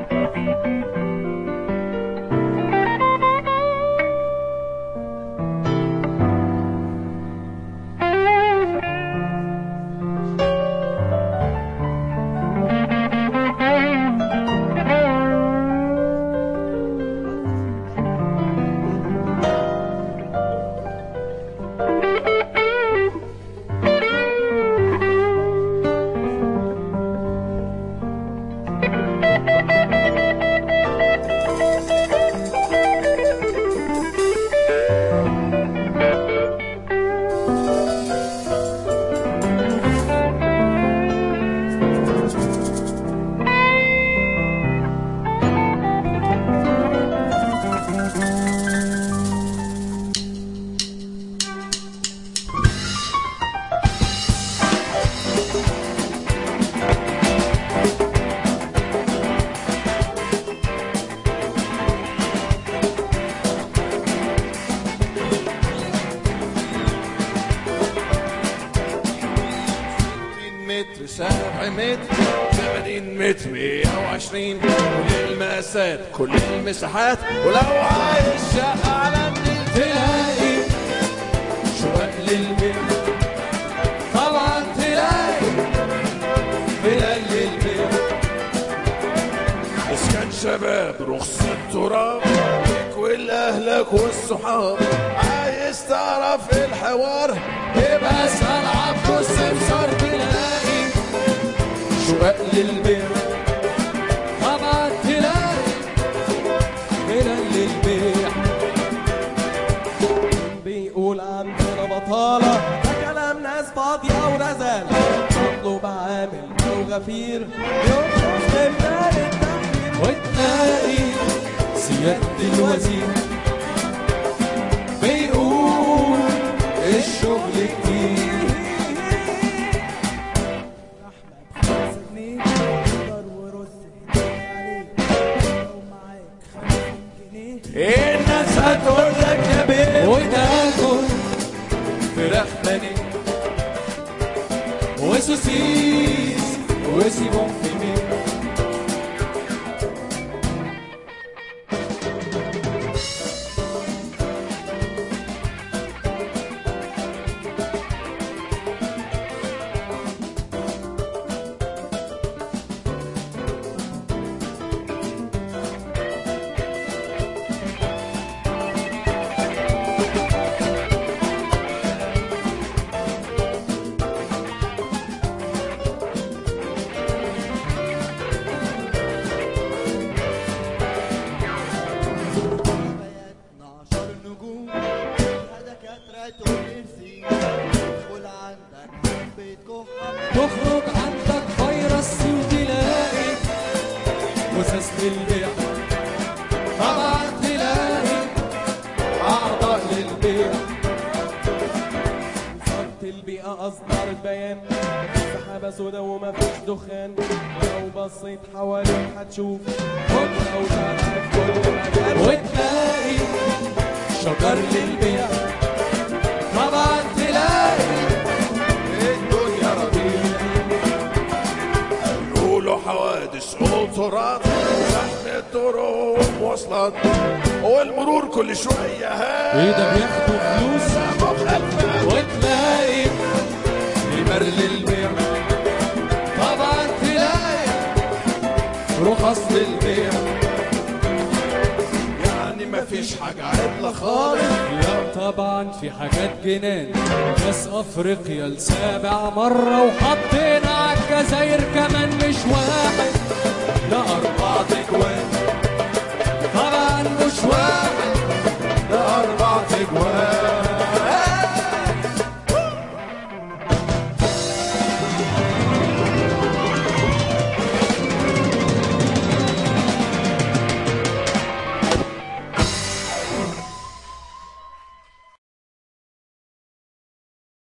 متر سبع متر ثمانين متر مية وعشرين كل المقاسات كل المساحات ولو عايز شقة على النيل تلاقي شقق للبيت طبعا تلاقي فلل للبيت اسكان شباب رخصة تراب ليك ولأهلك والصحاب عايز تعرف الحوار يبقى اسأل عبد السمسار تلاقي شقق للبيت طبعا تلاقي فلل للبيع بيقول عندنا بطالة ده كلام ناس فاضية ورزل مطلوب عامل أو غفير يخرج من دار التحرير وتلاقي سيادة الوزير بيقول الشغل كتير خمسة جنيه فطر ورز هدية عليك لو معاك خمسين جنيه الناس هتقول لك يا بيه وتاكل فراخ بانيه وسوسيس وسيبهم في مين عشر نجوم يا دكاترة تقول فيك ادخل عندك حبة كحة تخرج عندك فيروس سي وتلاقي وساس للبيع طبعا تلاقي أعضاء للبيع وزارة البيئة أصدرت بيان سحابة سودا ومفيش دخان لو بصيت حواليك هتشوف خضرة وزرع في كل مكان وتلاقي شجر للبيع طبعا تلاقي الدنيا ربيع يقولوا حوادث قطارات زحمة طرق ومواصلات والمرور كل شوية ها ايه ده بياخدوا فلوس مخالفة وتلاقي نمر للبيع طبعا تلاقي رخص للبيع يعني مفيش حاجة عدلة خالص لا طبعا في حاجات جنان ناس افريقيا لسابع مرة وحطينا عالجزاير كمان مش واحد لا اربعة